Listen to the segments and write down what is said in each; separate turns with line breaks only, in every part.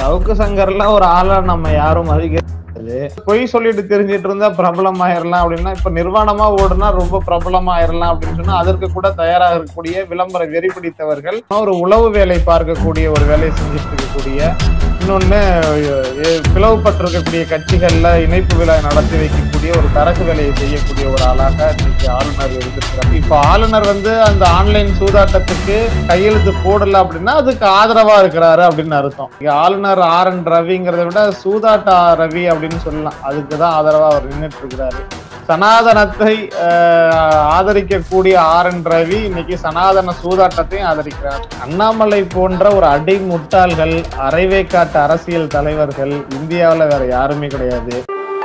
சவுக்கு சங்கர்லாம் ஒரு ஆளா நம்ம யாரும் மதிக்கிறது பொய் சொல்லிட்டு தெரிஞ்சிட்டு இருந்தா பிரபலம் ஆயிரலாம் அப்படின்னா இப்ப நிர்வாணமா ஓடுனா ரொம்ப பிரபலம் ஆயிரலாம் அப்படின்னு சொன்னா அதற்கு கூட தயாராக இருக்கக்கூடிய விளம்பர வெறி பிடித்தவர்கள் ஒரு உளவு வேலை பார்க்கக்கூடிய ஒரு வேலையை செஞ்சுட்டு இருக்கக்கூடிய இன்னொன்னு எ- பிளவுபட்டிருக்கக்கூடிய கட்சிகள்ல இணைப்பு விழா நடத்தி வைக்கக்கூடிய ஒரு தரகு வேலையை செய்யக்கூடிய ஒரு ஆளாக இன்னைக்கு ஆளுநர் இருந்திருக்கிறார் இப்ப ஆளுநர் வந்து அந்த ஆன்லைன் சூதாட்டத்துக்கு கையெழுத்து போடல அப்படின்னா அதுக்கு ஆதரவா இருக்கிறாரு அப்படின்னு அர்த்தம் இங்க ஆளுநர் ஆர் என் ரவிங்கிறத விட சூதாட்ட ரவி அப்படின்னு சொல்லலாம் அதுக்கு தான் ஆதரவா அவர் நின்றுட்டு இருக்கிறாரு சனாதனத்தை ஆஹ், ஆதரிக்கக்கூடிய ஆர் என் ரவி இன்னைக்கு சனாதன சூதாட்டத்தையும் ஆதரிக்கிறார் அண்ணாமலை போன்ற ஒரு அடி முட்டாள்கள் அரைவேக்காட்டு அரசியல் தலைவர்கள் இந்தியாவுல வேற யாருமே கிடையாது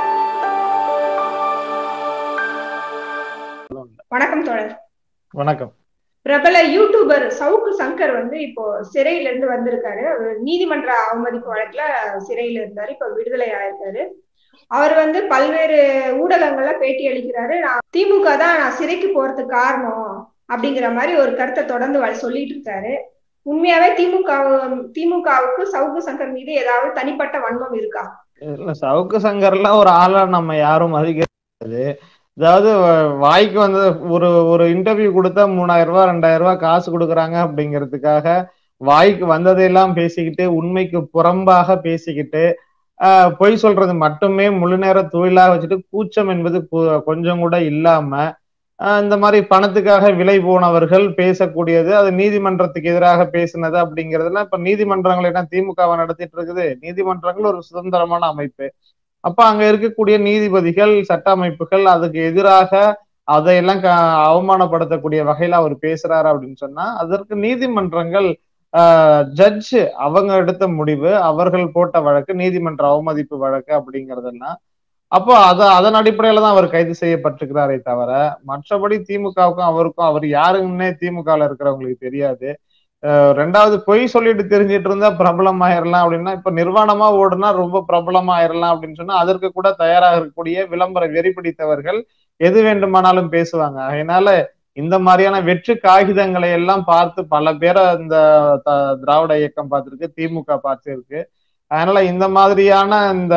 வணக்கம் தோழர்
வணக்கம்
பிரபல யூடியூபர் சவுக்கு சங்கர் வந்து இப்போ சிறையில இருந்து வந்திருக்காரு அவர் நீதிமன்ற அவமதிப்பு வழக்குல சிறையில இருந்தாரு இப்ப விடுதலை ஆயிருக்காரு அவர் வந்து பல்வேறு ஊடகங்கள்ல பேட்டி அளிக்கிறாரு நான் திமுக தான் நான் சிறைக்கு போறதுக்கு காரணம் அப்படிங்கிற மாதிரி ஒரு கருத்தை தொடர்ந்து வ- சொல்லிட்டு இருக்காரு உண்மையாவே திமுக திமுகவுக்கு சவுக்கு சங்கர் மீது ஏதாவது தனிப்பட்ட வன்மம் இருக்கா
இல்ல சவுக்கு சங்கர்லாம் ஒரு ஆளா நம்ம யாரும் மதிக்கிறது அதாவது வ- வாய்க்கு வந்து ஒரு ஒரு இன்டர்வியூ கொடுத்தா மூணாயிரம் ரூபாய் ரெண்டாயிரம் ரூபாய் காசு கொடுக்குறாங்க அப்படிங்கிறதுக்காக வாய்க்கு வந்ததையெல்லாம் பேசிக்கிட்டு உண்மைக்கு புறம்பாக பேசிக்கிட்டு ஆஹ், பொய் சொல்றது மட்டுமே முழு நேர தொழிலாக வச்சுட்டு கூச்சம் என்பது கு- கொஞ்சம் கூட இல்லாம ஆஹ், இந்த மாதிரி பணத்துக்காக விலை போனவர்கள் பேசக்கூடியது அது நீதிமன்றத்துக்கு எதிராக பேசினது அப்படிங்கிறதுலாம் இப்ப நீதிமன்றங்கள் என்ன திமுகவை நடத்திட்டு இருக்குது நீதிமன்றங்கள் ஒரு சுதந்திரமான அமைப்பு அப்ப அங்க இருக்கக்கூடிய நீதிபதிகள் சட்ட அமைப்புகள் அதுக்கு எதிராக அதையெல்லாம் க- அவமானப்படுத்தக்கூடிய வகையில அவர் பேசுறாரு அப்படின்னு சொன்னா அதற்கு நீதிமன்றங்கள் ஜட்ஜ் அவங்க எடுத்த முடிவு அவர்கள் போட்ட வழக்கு நீதிமன்ற அவமதிப்பு வழக்கு அப்படிங்கறதெல்லாம் அப்போ அத அதன் அடிப்படையில தான் அவர் கைது செய்யப்பட்டிருக்கிறாரே தவிர மற்றபடி திமுகவுக்கும் அவருக்கும் அவர் யாருன்னே திமுகல இருக்கிறவங்களுக்கு தெரியாது அஹ் ரெண்டாவது பொய் சொல்லிட்டு தெரிஞ்சிட்டு இருந்தா பிரபலம் ஆயிரலாம் அப்படின்னா இப்ப நிர்வாணமா ஓடுனா ரொம்ப பிரபலம் ஆயிரலாம் அப்படின்னு சொன்னா அதற்கு கூட தயாராக இருக்கக்கூடிய விளம்பர வெறி பிடித்தவர்கள் எது வேண்டுமானாலும் பேசுவாங்க அதனால இந்த மாதிரியான வெற்று காகிதங்களை எல்லாம் பார்த்து பல பேரை இந்த த- திராவிட இயக்கம் பார்த்திருக்கு திமுக பார்த்திருக்கு அதனால இந்த மாதிரியான இந்த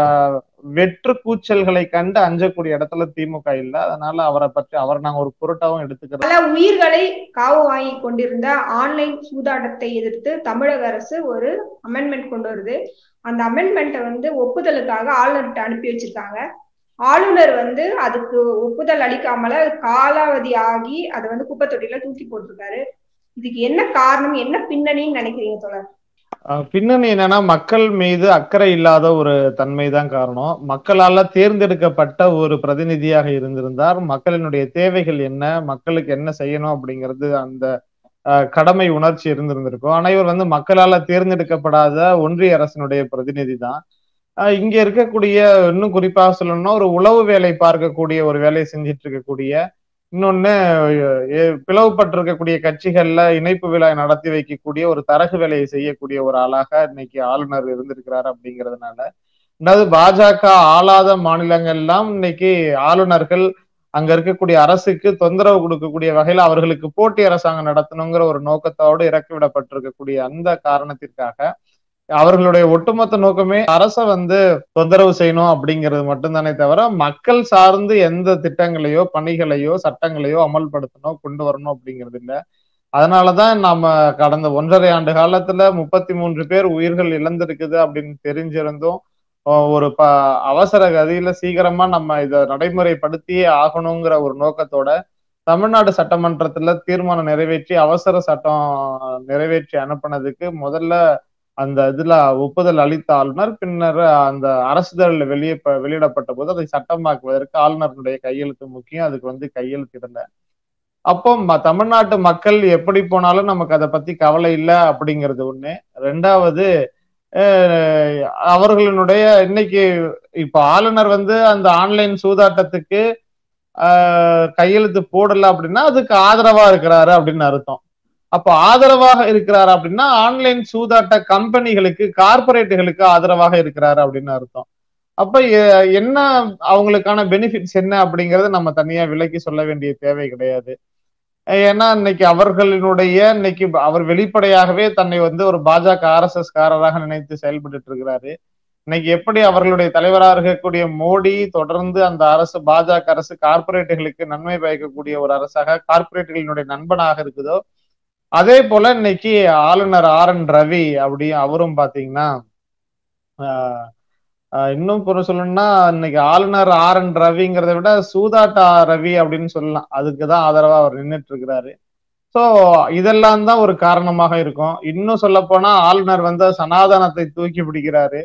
வெற்று கூச்சல்களை கண்டு அஞ்சக்கூடிய இடத்துல திமுக இல்ல அதனால அவரை பற்றி அவரை நாங்க ஒரு பொருட்டாவும் எடுத்துக்கிறோம்
பல உயிர்களை காவு வாங்கி கொண்டிருந்த ஆன்லைன் சூதாட்டத்தை எதிர்த்து தமிழக அரசு ஒரு அமெண்ட்மெண்ட் கொண்டு வருது அந்த அமெண்ட்மெண்ட்டை வந்து ஒப்புதலுக்காக ஆளுநர்கிட்ட அனுப்பி வச்சிருக்காங்க ஆளுநர் வந்து அதுக்கு ஒப்புதல் அளிக்காமல காலாவதி ஆகி அதை வந்து குப்பை தொட்டியில தூக்கி போட்டிருக்காரு இதுக்கு என்ன காரணம் என்ன பின்னணின்னு நினைக்கிறீங்க தோழர்
அஹ் பின்னணி என்னன்னா மக்கள் மீது அக்கறை இல்லாத ஒரு தன்மை தான் காரணம் மக்களால தேர்ந்தெடுக்கப்பட்ட ஒரு பிரதிநிதியாக இருந்திருந்தார் மக்களினுடைய தேவைகள் என்ன மக்களுக்கு என்ன செய்யணும் அப்படிங்கிறது அந்த அஹ், கடமை உணர்ச்சி இருந்திருந்திருக்கும் ஆனா இவர் வந்து மக்களால தேர்ந்தெடுக்கப்படாத ஒன்றிய அரசினுடைய பிரதிநிதி தான் அஹ், இங்க இருக்கக்கூடிய இன்னும் குறிப்பாக சொல்லணும்னா ஒரு உளவு வேலை பார்க்கக்கூடிய ஒரு வேலையை செஞ்சிட்டு இருக்கக்கூடிய இன்னொன்னு எ- பிளவுபட்டிருக்கக்கூடிய கட்சிகள்ல இணைப்பு விழா நடத்தி வைக்கக்கூடிய ஒரு தரகு வேலையை செய்யக்கூடிய ஒரு ஆளாக இன்னைக்கு ஆளுநர் இருந்திருக்கிறார் அப்படிங்கிறதுனால ரெண்டாவது பாஜக ஆளாத மாநிலங்கள்லாம் இன்னைக்கு ஆளுநர்கள் அங்க இருக்கக்கூடிய அரசுக்கு தொந்தரவு கொடுக்கக்கூடிய வகையில அவர்களுக்கு போட்டி அரசாங்கம் நடத்தணுங்கிற ஒரு நோக்கத்தோடு இறக்கி விடப்பட்டிருக்கக்கூடிய அந்த காரணத்திற்காக அவர்களுடைய ஒட்டுமொத்த நோக்கமே அரசை வந்து தொந்தரவு செய்யணும் அப்படிங்கிறது மட்டும்தானே தவிர மக்கள் சார்ந்து எந்த திட்டங்களையோ பணிகளையோ சட்டங்களையோ அமல்படுத்தணும் கொண்டு வரணும் அப்படிங்கிறது இல்ல அதனாலதான் நாம கடந்த ஒன்றரை ஆண்டு காலத்துல முப்பத்தி மூன்று பேர் உயிர்கள் இழந்திருக்குது அப்படின்னு தெரிஞ்சிருந்தும் அஹ் ஒரு ப அவசர கதியில சீக்கிரமா நம்ம இதை நடைமுறைப்படுத்தியே ஆகணுங்கிற ஒரு நோக்கத்தோட தமிழ்நாடு சட்டமன்றத்துல தீர்மானம் நிறைவேற்றி அவசர சட்டம் நிறைவேற்றி அனுப்புனதுக்கு முதல்ல அந்த இதுல ஒப்புதல் அளித்த ஆளுநர் பின்னர் அந்த அரசுதழில் வெளியே வெளியிடப்பட்ட போது அதை சட்டமாக்குவதற்கு ஆளுநருடைய கையெழுத்து முக்கியம் அதுக்கு வந்து கையெழுத்திடல அப்போ ம- தமிழ்நாட்டு மக்கள் எப்படி போனாலும் நமக்கு அதை பத்தி கவலை இல்லை அப்படிங்கிறது ஒண்ணு ரெண்டாவது அஹ், அவர்களுடைய இன்னைக்கு இப்ப ஆளுநர் வந்து அந்த ஆன்லைன் சூதாட்டத்துக்கு ஆஹ், கையெழுத்து போடல அப்படின்னா அதுக்கு ஆதரவா இருக்கிறாரு அப்படின்னு அர்த்தம் அப்ப ஆதரவாக இருக்கிறாரு அப்படின்னா ஆன்லைன் சூதாட்ட கம்பெனிகளுக்கு கார்பரேட்டுகளுக்கு ஆதரவாக இருக்கிறாரு அப்படின்னு அர்த்தம் அப்ப எ- என்ன அவங்களுக்கான பெனிஃபிட்ஸ் என்ன அப்படிங்கறத நம்ம தனியா விலக்கி சொல்ல வேண்டிய தேவை கிடையாது ஏன்னா இன்னைக்கு அவர்களினுடைய இன்னைக்கு அவர் வெளிப்படையாகவே தன்னை வந்து ஒரு பாஜக ஆர் எஸ் எஸ் காரராக நினைத்து செயல்பட்டு இருக்கிறாரு இன்னைக்கு எப்படி அவர்களுடைய தலைவராக இருக்கக்கூடிய மோடி தொடர்ந்து அந்த அரசு பாஜக அரசு கார்பரேட்டுகளுக்கு நன்மை பயக்கக்கூடிய ஒரு அரசாக கார்பரேட்டுகளினுடைய நண்பனாக இருக்குதோ அதே போல இன்னைக்கு ஆளுநர் ஆர் என் ரவி அப்படி அவரும் பாத்தீங்கன்னா இன்னும் பொருள் சொல்லணும்னா இன்னைக்கு ஆளுநர் ஆர் என் ரவிங்கிறத விட சூதாட்டா ரவி அப்படின்னு சொல்லலாம் அதுக்குதான் ஆதரவா அவர் நின்றுட்டு இருக்கிறாரு ஸோ இதெல்லாம் தான் ஒரு காரணமாக இருக்கும் இன்னும் சொல்ல போனா ஆளுநர் வந்து சனாதனத்தை தூக்கி பிடிக்கிறாரு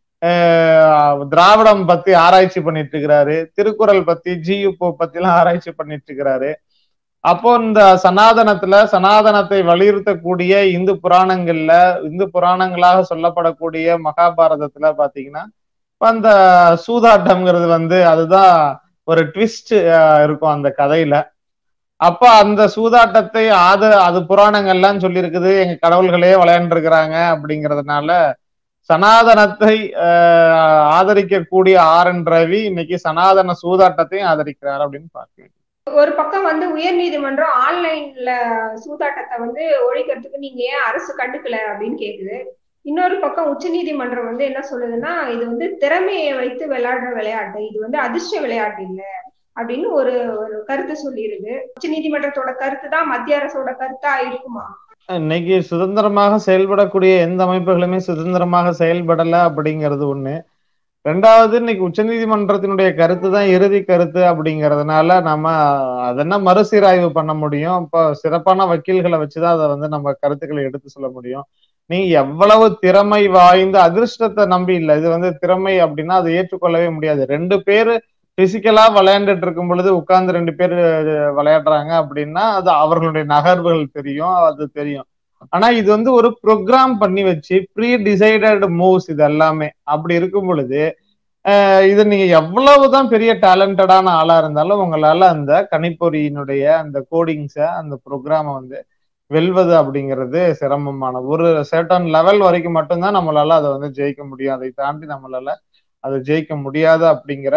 திராவிடம் பத்தி ஆராய்ச்சி பண்ணிட்டு இருக்கிறாரு திருக்குறள் பத்தி ஜியுப்போ பத்தி எல்லாம் ஆராய்ச்சி பண்ணிட்டு இருக்கிறாரு அப்போ இந்த சனாதனத்துல சனாதனத்தை வலியுறுத்தக்கூடிய இந்து புராணங்கள்ல இந்து புராணங்களாக சொல்லப்படக்கூடிய மகாபாரதத்துல பாத்தீங்கன்னா அந்த சூதாட்டம்ங்கிறது வந்து அதுதான் ஒரு ட்விஸ்ட் இருக்கும் அந்த கதையில அப்ப அந்த சூதாட்டத்தை ஆத அது புராணங்கள்லாம் சொல்லியிருக்குது எங்க கடவுள்களே விளையாண்டுருக்கிறாங்க அப்படிங்கிறதுனால சனாதனத்தை ஆதரிக்கக்கூடிய ஆர் என் ரவி இன்னைக்கு சனாதன சூதாட்டத்தையும் ஆதரிக்கிறார் அப்படின்னு பார்க்கிறேன்
ஒரு பக்கம் வந்து உயர் நீதிமன்றம் ஆன்லைன்ல சூதாட்டத்தை வந்து ஒழிக்கிறதுக்கு நீங்க ஏன் அரசு கண்டுக்கல அப்படின்னு கேக்குது இன்னொரு பக்கம் உச்ச நீதிமன்றம் வந்து என்ன சொல்லுதுன்னா இது வந்து திறமையை வைத்து விளையாடுற விளையாட்டு இது வந்து அதிர்ஷ்ட விளையாட்டு இல்லை அப்படின்னு ஒரு ஒரு கருத்து சொல்லியிருக்கு உச்ச நீதிமன்றத்தோட கருத்து தான் மத்திய அரசோட கருத்தா இருக்குமா
இன்னைக்கு சுதந்திரமாக செயல்படக்கூடிய எந்த அமைப்புகளுமே சுதந்திரமாக செயல்படல அப்படிங்கிறது ஒண்ணு ரெண்டாவது இன்னைக்கு உச்சநீதிமன்றத்தினுடைய கருத்து தான் இறுதி கருத்து அப்படிங்கிறதுனால நம்ம அதென்ன மறுசீராய்வு பண்ண முடியும் இப்போ சிறப்பான வக்கீல்களை வச்சுதான் அதை வந்து நம்ம கருத்துக்களை எடுத்து சொல்ல முடியும் நீங்க எவ்வளவு திறமை வாய்ந்த அதிர்ஷ்டத்தை நம்பி இல்லை இது வந்து திறமை அப்படின்னா அதை ஏற்றுக்கொள்ளவே முடியாது ரெண்டு பேரு பிசிக்கலா விளையாண்டுட்டு இருக்கும் பொழுது உட்கார்ந்து ரெண்டு பேர் விளையாடுறாங்க அப்படின்னா அது அவர்களுடைய நகர்வுகள் தெரியும் அது தெரியும் ஆனா இது வந்து ஒரு ப்ரோக்ராம் பண்ணி வச்சு ப்ரீ டிசைடட் மூவ்ஸ் இது எல்லாமே அப்படி இருக்கும் பொழுது இது நீங்க எவ்வளவுதான் பெரிய டேலண்டடான ஆளா இருந்தாலும் உங்களால அந்த கணிப்பொறியினுடைய அந்த கோடிங்ஸ அந்த ப்ரோக்ராம வந்து வெல்வது அப்படிங்கிறது சிரமமான ஒரு சர்டன் லெவல் வரைக்கும் மட்டும்தான் நம்மளால அதை வந்து ஜெயிக்க முடியும் அதை தாண்டி நம்மளால அதை ஜெயிக்க முடியாது அப்படிங்கிற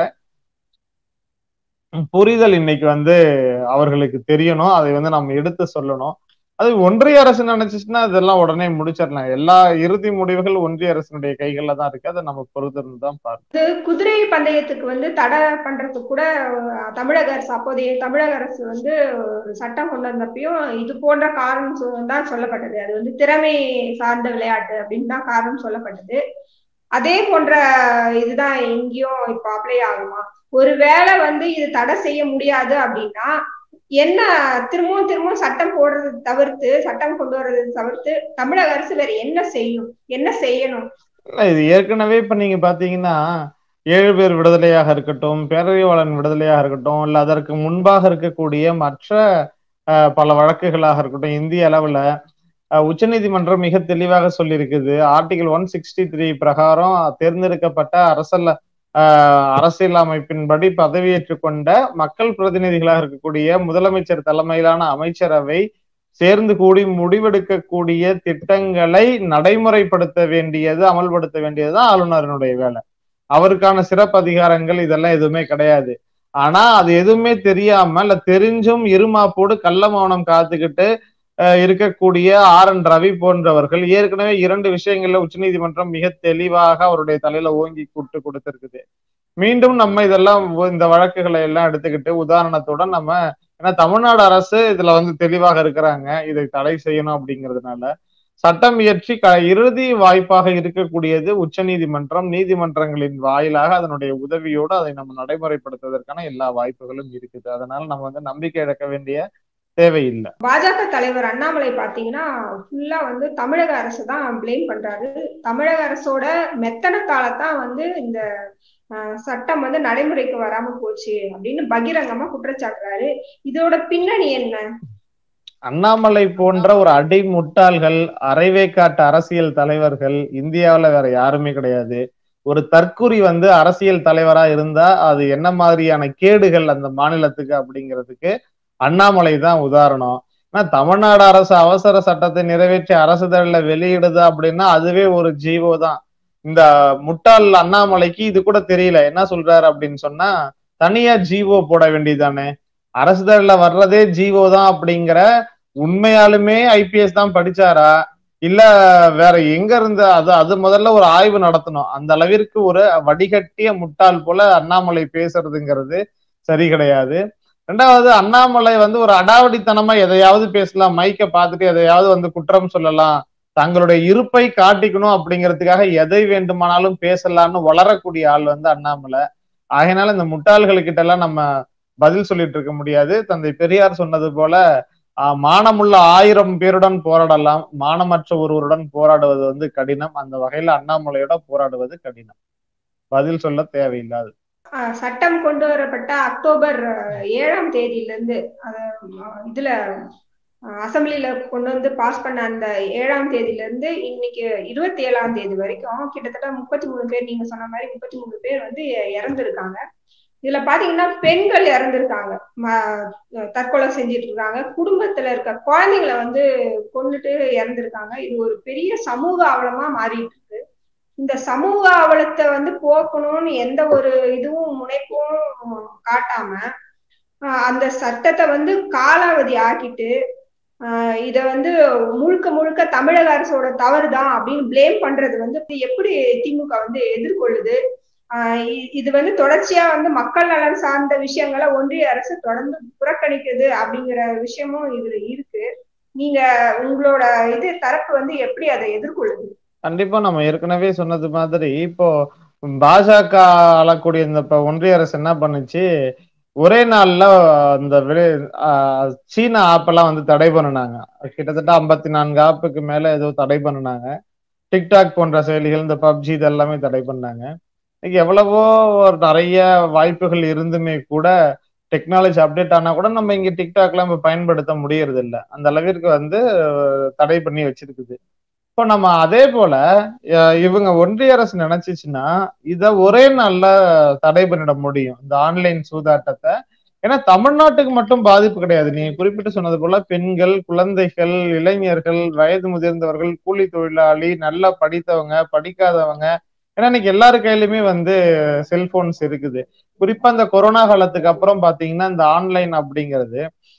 புரிதல் இன்னைக்கு வந்து அவர்களுக்கு தெரியணும் அதை வந்து நம்ம எடுத்து சொல்லணும் அது ஒன்றிய அரசு நினைச்சிச்சுன்னா இதெல்லாம் உடனே முடிச்சிடலாம் எல்லா இறுதி முடிவுகள் ஒன்றிய அரசினுடைய கைகள்ல தான் இருக்கு அதை நம்ம பொறுத்திருந்து தான் பார்க்கணும்
குதிரை பந்தயத்துக்கு வந்து தடை பண்றதுக்கு கூட தமிழக அரசு அப்போதைய தமிழக அரசு வந்து சட்டம் கொண்டு வந்தப்பையும் இது போன்ற காரணம் தான் சொல்லப்பட்டது அது வந்து திறமை சார்ந்த விளையாட்டு அப்படின்னு தான் காரணம் சொல்லப்பட்டது அதே போன்ற இதுதான் எங்கேயும் இப்ப அப்ளை ஆகுமா ஒருவேளை வந்து இது தடை செய்ய முடியாது அப்படின்னா என்ன திரும்பவும் திரும்பவும் சட்டம் போடுறது தவிர்த்து சட்டம் கொண்டு வர்றது தவிர்த்து தமிழக அரசு வேற என்ன செய்யும் என்ன செய்யணும்
இது ஏற்கனவே இப்ப நீங்க பாத்தீங்கன்னா ஏழு பேர் விடுதலையாக இருக்கட்டும் பேரறிவாளன் விடுதலையாக இருக்கட்டும் இல்ல அதற்கு முன்பாக இருக்கக்கூடிய மற்ற பல வழக்குகளாக இருக்கட்டும் இந்திய அளவுல உச்சநீதிமன்றம் மிக தெளிவாக சொல்லியிருக்குது ஆர்டிகல் ஒன் சிக்ஸ்டி த்ரீ பிரகாரம் தேர்ந்தெடுக்கப்பட்ட அரசல்ல அரசியல் அமைப்பின்படி பதவியேற்றுக் கொண்ட மக்கள் பிரதிநிதிகளாக இருக்கக்கூடிய முதலமைச்சர் தலைமையிலான அமைச்சரவை சேர்ந்து கூடி முடிவெடுக்கக்கூடிய திட்டங்களை நடைமுறைப்படுத்த வேண்டியது அமல்படுத்த வேண்டியதுதான் ஆளுநரினுடைய வேலை அவருக்கான சிறப்பு அதிகாரங்கள் இதெல்லாம் எதுவுமே கிடையாது ஆனா அது எதுவுமே தெரியாம இல்ல தெரிஞ்சும் இருமாப்போடு கள்ள மௌனம் காத்துக்கிட்டு இருக்கக்கூடிய ஆர் என் ரவி போன்றவர்கள் ஏற்கனவே இரண்டு விஷயங்கள்ல உச்சநீதிமன்றம் மிக தெளிவாக அவருடைய தலையில ஓங்கி கூட்டு கொடுத்திருக்குது மீண்டும் நம்ம இதெல்லாம் இந்த வழக்குகளை எல்லாம் எடுத்துக்கிட்டு உதாரணத்துடன் நம்ம ஏன்னா தமிழ்நாடு அரசு இதுல வந்து தெளிவாக இருக்கிறாங்க இதை தடை செய்யணும் அப்படிங்கிறதுனால சட்டம் இயற்றி க இறுதி வாய்ப்பாக இருக்கக்கூடியது உச்ச நீதிமன்றம் நீதிமன்றங்களின் வாயிலாக அதனுடைய உதவியோடு அதை நம்ம நடைமுறைப்படுத்துவதற்கான எல்லா வாய்ப்புகளும் இருக்குது அதனால நம்ம வந்து நம்பிக்கை இழக்க வேண்டிய தேவையில்லை
பாஜக தலைவர் அண்ணாமலை பாத்தீங்கன்னா ஃபுல்லா வந்து தமிழக அரசு தான் பிளேம் பண்றாரு தமிழக அரசோட மெத்தனத்தாலதான் வந்து இந்த சட்டம் வந்து நடைமுறைக்கு வராம போச்சு அப்படின்னு பகிரங்கமா குற்றச்சாட்டுறாரு இதோட பின்னணி என்ன
அண்ணாமலை போன்ற ஒரு அடி முட்டாள்கள் அரைவேக்காட்டு அரசியல் தலைவர்கள் இந்தியாவில வேற யாருமே கிடையாது ஒரு தற்குறி வந்து அரசியல் தலைவரா இருந்தா அது என்ன மாதிரியான கேடுகள் அந்த மாநிலத்துக்கு அப்படிங்கிறதுக்கு அண்ணாமலை தான் உதாரணம் ஆனா தமிழ்நாடு அரசு அவசர சட்டத்தை நிறைவேற்றி அரசுதழில வெளியிடுது அப்படின்னா அதுவே ஒரு ஜீவோ தான் இந்த முட்டாள் அண்ணாமலைக்கு இது கூட தெரியல என்ன சொல்றாரு அப்படின்னு சொன்னா தனியா ஜீவோ போட வேண்டியதானே அரசுதழில வர்றதே ஜிஓ தான் அப்படிங்கிற உண்மையாலுமே ஐபிஎஸ் தான் படிச்சாரா இல்ல வேற எங்க இருந்து அது அது முதல்ல ஒரு ஆய்வு நடத்தணும் அந்த அளவிற்கு ஒரு வடிகட்டிய முட்டாள் போல அண்ணாமலை பேசுறதுங்கிறது சரி கிடையாது ரெண்டாவது அண்ணாமலை வந்து ஒரு அடாவடித்தனமா எதையாவது பேசலாம் மைக்க பார்த்துட்டு எதையாவது வந்து குற்றம் சொல்லலாம் தங்களுடைய இருப்பை காட்டிக்கணும் அப்படிங்கிறதுக்காக எதை வேண்டுமானாலும் பேசலாம்னு வளரக்கூடிய ஆள் வந்து அண்ணாமலை ஆகையினால இந்த முட்டாள்களுக்கிட்ட எல்லாம் நம்ம பதில் சொல்லிட்டு இருக்க முடியாது தந்தை பெரியார் சொன்னது போல மானமுள்ள ஆயிரம் பேருடன் போராடலாம் மானமற்ற ஒருவருடன் போராடுவது வந்து கடினம் அந்த வகையில அண்ணாமலையோட போராடுவது கடினம் பதில் சொல்ல தேவையில்லாது
சட்டம் கொண்டு வரப்பட்ட அக்டோபர் ஏழாம் தேதியிலிருந்து இதுல அசம்பிளில கொண்டு வந்து பாஸ் பண்ண அந்த ஏழாம் தேதியில இருந்து இன்னைக்கு இருபத்தி ஏழாம் தேதி வரைக்கும் கிட்டத்தட்ட முப்பத்தி மூணு பேர் நீங்க சொன்ன மாதிரி முப்பத்தி மூணு பேர் வந்து இறந்துருக்காங்க இதுல பாத்தீங்கன்னா பெண்கள் இறந்துருக்காங்க தற்கொலை செஞ்சிட்டு இருக்காங்க குடும்பத்துல இருக்க குழந்தைங்களை வந்து கொண்டுட்டு இறந்துருக்காங்க இது ஒரு பெரிய சமூக அவலமா மாறிட்டு இருக்கு இந்த சமூக அவலத்தை வந்து போக்கணும்னு எந்த ஒரு இதுவும் முனைப்பும் காட்டாம அந்த சட்டத்தை வந்து காலாவதி ஆக்கிட்டு இத வந்து முழுக்க முழுக்க தமிழக அரசோட தவறு தான் அப்படின்னு பிளேம் பண்றது வந்து எப்படி திமுக வந்து எதிர்கொள்ளுது இது வந்து தொடர்ச்சியா வந்து மக்கள் நலன் சார்ந்த விஷயங்களை ஒன்றிய அரசு தொடர்ந்து புறக்கணிக்குது அப்படிங்கிற விஷயமும் இதுல இருக்கு நீங்க உங்களோட இது தரப்பு வந்து எப்படி அதை எதிர்கொள்ளுது
கண்டிப்பா நம்ம ஏற்கனவே சொன்னது மாதிரி இப்போ பாஜக ஆளக்கூடிய இந்த இப்ப ஒன்றிய அரசு என்ன பண்ணுச்சு ஒரே நாள்ல அந்த சீன ஆப்பெல்லாம் வந்து தடை பண்ணினாங்க கிட்டத்தட்ட ஐம்பத்தி நான்கு ஆப்புக்கு மேல ஏதோ தடை பண்ணினாங்க டிக்டாக் போன்ற செயலிகள் இந்த பப்ஜி இதெல்லாமே தடை பண்ணாங்க இன்னைக்கு எவ்வளவோ ஒரு நிறைய வாய்ப்புகள் இருந்துமே கூட டெக்னாலஜி அப்டேட் ஆனா கூட நம்ம இங்க டிக்டாக்லாம் இப்ப பயன்படுத்த முடியறது இல்லை அந்த அளவிற்கு வந்து தடை பண்ணி வச்சிருக்குது இப்போ நம்ம அதே போல இவங்க ஒன்றிய அரசு நினைச்சிச்சுன்னா இத ஒரே நாள்ல தடை பண்ணிட முடியும் இந்த ஆன்லைன் சூதாட்டத்தை ஏன்னா தமிழ்நாட்டுக்கு மட்டும் பாதிப்பு கிடையாது நீங்க குறிப்பிட்டு சொன்னது போல பெண்கள் குழந்தைகள் இளைஞர்கள் வயது முதிர்ந்தவர்கள் கூலி தொழிலாளி நல்லா படித்தவங்க படிக்காதவங்க ஏன்னா இன்னைக்கு எல்லாரு கையிலுமே வந்து செல்போன்ஸ் இருக்குது குறிப்பா இந்த கொரோனா காலத்துக்கு அப்புறம் பாத்தீங்கன்னா இந்த ஆன்லைன் அப்படிங்கிறது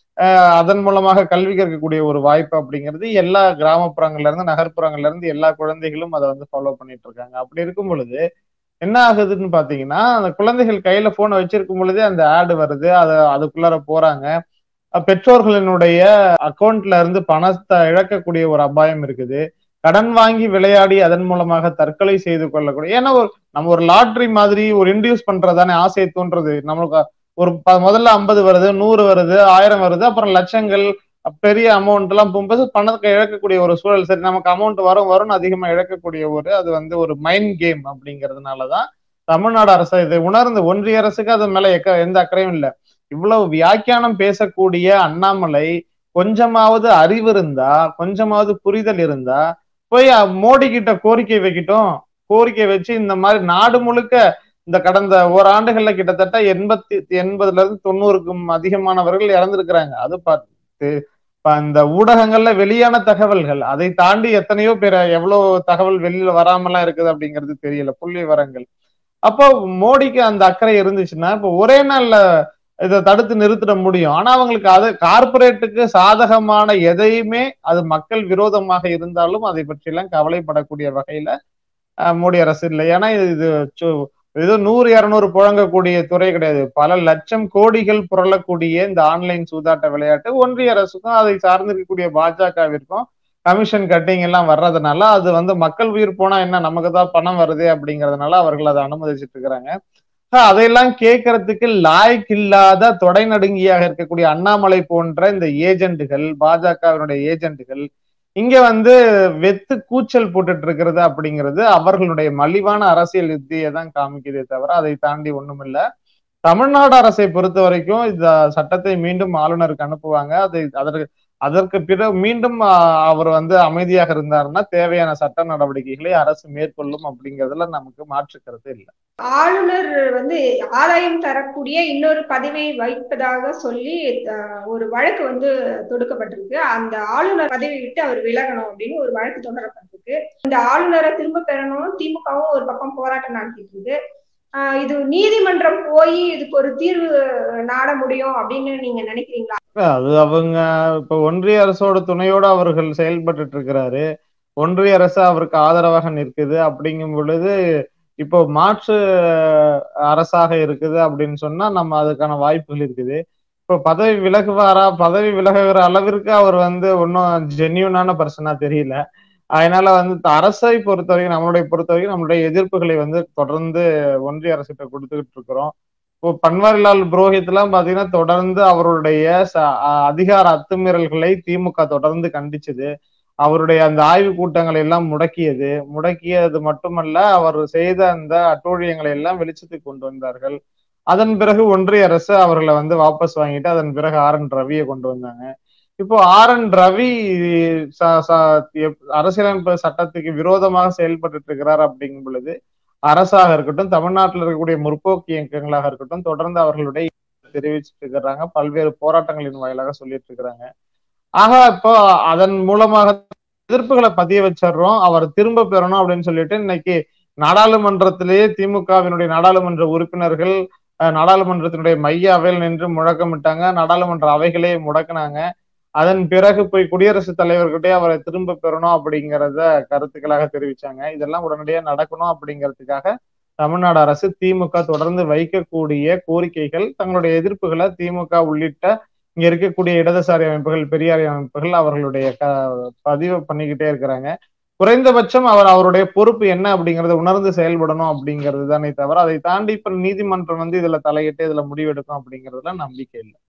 அதன் மூலமாக கல்வி கற்கக்கூடிய ஒரு வாய்ப்பு அப்படிங்கிறது எல்லா கிராமப்புறங்கள்ல இருந்து நகர்ப்புறங்கள்ல இருந்து எல்லா குழந்தைகளும் அதை வந்து ஃபாலோ பண்ணிட்டு இருக்காங்க அப்படி இருக்கும் பொழுது என்ன ஆகுதுன்னு பாத்தீங்கன்னா அந்த குழந்தைகள் கையில போனை வச்சிருக்கும் பொழுதே அந்த ஆடு வருது அதை அதுக்குள்ளார போறாங்க பெற்றோர்களினுடைய அக்கௌண்ட்ல இருந்து பணத்தை இழக்கக்கூடிய ஒரு அபாயம் இருக்குது கடன் வாங்கி விளையாடி அதன் மூலமாக தற்கொலை செய்து கொள்ளக்கூடிய ஏன்னா ஒரு நம்ம ஒரு லாட்ரி மாதிரி ஒரு இன்டியூஸ் பண்றதானே ஆசையை தோன்றது நம்மளுக்கு ஒரு முதல்ல ஐம்பது வருது நூறு வருது ஆயிரம் வருது அப்புறம் லட்சங்கள் பெரிய அமௌண்ட் எல்லாம் போகும்போது பணத்தை இழக்கக்கூடிய ஒரு சூழல் சரி நமக்கு அமௌண்ட் வரும் வரும்னு அதிகமா இழக்கக்கூடிய ஒரு அது வந்து ஒரு மைண்ட் கேம் அப்படிங்கிறதுனாலதான் தமிழ்நாடு அரசு இதை உணர்ந்து ஒன்றிய அரசுக்கு அது மேல எக்க எந்த அக்கறையும் இல்லை இவ்வளவு வியாக்கியானம் பேசக்கூடிய அண்ணாமலை கொஞ்சமாவது அறிவு இருந்தா கொஞ்சமாவது புரிதல் இருந்தா போய் மோடி கிட்ட கோரிக்கை வைக்கட்டும் கோரிக்கை வச்சு இந்த மாதிரி நாடு முழுக்க இந்த கடந்த ஓராண்டுகள்ல கிட்டத்தட்ட எண்பத்தி எண்பதுல இருந்து தொண்ணூறுக்கும் அதிகமானவர்கள் இறந்திருக்கிறாங்க அது பார்த்து இந்த ஊடகங்கள்ல வெளியான தகவல்கள் அதை தாண்டி எத்தனையோ பேர் எவ்வளவு தகவல் வெளியில வராமலாம் இருக்குது அப்படிங்கிறது தெரியல புள்ளி வரங்கள் அப்போ மோடிக்கு அந்த அக்கறை இருந்துச்சுன்னா இப்போ ஒரே நாள்ல இதை தடுத்து நிறுத்திட முடியும் ஆனா அவங்களுக்கு அது கார்பரேட்டுக்கு சாதகமான எதையுமே அது மக்கள் விரோதமாக இருந்தாலும் அதை பற்றி எல்லாம் கவலைப்படக்கூடிய வகையில மோடி அரசு இல்லை ஏன்னா இது ஏதோ நூறு இருநூறு புழங்கக்கூடிய துறை கிடையாது பல லட்சம் கோடிகள் புரளக்கூடிய இந்த ஆன்லைன் சூதாட்ட விளையாட்டு ஒன்றிய அரசுக்கும் அதை சார்ந்திருக்கக்கூடிய பாஜகவிற்கும் கமிஷன் கட்டிங் எல்லாம் வர்றதுனால அது வந்து மக்கள் உயிர் போனா என்ன நமக்கு தான் பணம் வருது அப்படிங்கறதுனால அவர்கள் அதை அனுமதிச்சுட்டு இருக்கிறாங்க அதையெல்லாம் கேட்கறதுக்கு லாய்க்கு இல்லாத தொடை நடுங்கியாக இருக்கக்கூடிய அண்ணாமலை போன்ற இந்த ஏஜென்ட்டுகள் பாஜகவினுடைய ஏஜென்ட்டுகள் இங்க வந்து வெத்து கூச்சல் போட்டுட்டு இருக்கிறது அப்படிங்கிறது அவர்களுடைய மலிவான அரசியல் யுத்தியை தான் காமிக்குதே தவிர அதை தாண்டி ஒண்ணும் இல்ல தமிழ்நாடு அரசை பொறுத்த வரைக்கும் இந்த சட்டத்தை மீண்டும் ஆளுநருக்கு அனுப்புவாங்க அதை அதற்கு அதற்கு பிறகு மீண்டும் அவர் வந்து அமைதியாக இருந்தாருன்னா தேவையான சட்ட நடவடிக்கைகளை அரசு மேற்கொள்ளும் அப்படிங்கிறதுல நமக்கு மாற்று கருத்து இல்லை
ஆளுநர் வந்து ஆதாயம் தரக்கூடிய இன்னொரு பதவியை வைப்பதாக சொல்லி ஒரு வழக்கு வந்து தொடுக்கப்பட்டிருக்கு அந்த ஆளுநர் பதவி விட்டு அவர் விலகணும் அப்படின்னு ஒரு வழக்கு தொடரப்பட்டிருக்கு இந்த ஆளுநரை திரும்ப பெறணும் திமுகவும் ஒரு பக்கம் போராட்டம் நடத்திட்டு இருக்கு ஆஹ் இது நீதிமன்றம் போய் இதுக்கு ஒரு தீர்வு நாட முடியும் அப்படின்னு நீங்க நினைக்கிறீங்களா
அது அவங்க இப்ப ஒன்றிய அரசோட துணையோட அவர்கள் செயல்பட்டு இருக்கிறாரு ஒன்றிய அரசு அவருக்கு ஆதரவாக நிற்குது அப்படிங்கும் பொழுது இப்போ மாற்று அரசாக இருக்குது அப்படின்னு சொன்னா நம்ம அதுக்கான வாய்ப்புகள் இருக்குது இப்போ பதவி விலகுவாரா பதவி விலகுகிற அளவிற்கு அவர் வந்து ஒன்றும் ஜென்யூனான பர்சனா தெரியல அதனால வந்து அரசை பொறுத்த வரைக்கும் நம்மளுடைய பொறுத்த வரைக்கும் நம்மளுடைய எதிர்ப்புகளை வந்து தொடர்ந்து ஒன்றிய அரசுகிட்ட கொடுத்துக்கிட்டு இருக்கிறோம் இப்போ பன்வாரிலால் புரோஹித் எல்லாம் பாத்தீங்கன்னா தொடர்ந்து அவருடைய அதிகார அத்துமீறல்களை திமுக தொடர்ந்து கண்டிச்சது அவருடைய அந்த ஆய்வு கூட்டங்களை எல்லாம் முடக்கியது முடக்கியது மட்டுமல்ல அவர் செய்த அந்த அட்டூழியங்களை எல்லாம் வெளிச்சத்துக்கு கொண்டு வந்தார்கள் அதன் பிறகு ஒன்றிய அரசு அவர்களை வந்து வாபஸ் வாங்கிட்டு அதன் பிறகு ஆர் என் ரவியை கொண்டு வந்தாங்க இப்போ ஆர் என் ரவி அரசியலமைப்பு சட்டத்துக்கு விரோதமாக செயல்பட்டு இருக்கிறார் அப்படிங்கும் பொழுது அரசாக இருக்கட்டும் தமிழ்நாட்டில் இருக்கக்கூடிய முற்போக்கு இயக்கங்களாக இருக்கட்டும் தொடர்ந்து அவர்களுடைய தெரிவிச்சுட்டு இருக்கிறாங்க பல்வேறு போராட்டங்களின் வாயிலாக சொல்லிட்டு இருக்கிறாங்க ஆக இப்போ அதன் மூலமாக எதிர்ப்புகளை பதிய வச்சிடுறோம் அவர் திரும்ப பெறணும் அப்படின்னு சொல்லிட்டு இன்னைக்கு நாடாளுமன்றத்திலேயே திமுகவினுடைய நாடாளுமன்ற உறுப்பினர்கள் நாடாளுமன்றத்தினுடைய மைய அவையில் நின்று முழக்கமிட்டாங்க நாடாளுமன்ற அவைகளே முடக்கினாங்க அதன் பிறகு போய் குடியரசுத் தலைவர்கிட்டே அவரை திரும்ப பெறணும் அப்படிங்கிறத கருத்துக்களாக தெரிவிச்சாங்க இதெல்லாம் உடனடியாக நடக்கணும் அப்படிங்கிறதுக்காக தமிழ்நாடு அரசு திமுக தொடர்ந்து வைக்கக்கூடிய கோரிக்கைகள் தங்களுடைய எதிர்ப்புகளை திமுக உள்ளிட்ட இங்க இருக்கக்கூடிய இடதுசாரி அமைப்புகள் பெரியாரி அமைப்புகள் அவர்களுடைய க பதிவு பண்ணிக்கிட்டே இருக்கிறாங்க குறைந்தபட்சம் அவர் அவருடைய பொறுப்பு என்ன அப்படிங்கறத உணர்ந்து செயல்படணும் அப்படிங்கிறது தானே தவிர அதை தாண்டி இப்ப நீதிமன்றம் வந்து இதுல தலையிட்டு இதுல முடிவெடுக்கும் அப்படிங்கறதுல நம்பிக்கை இல்லை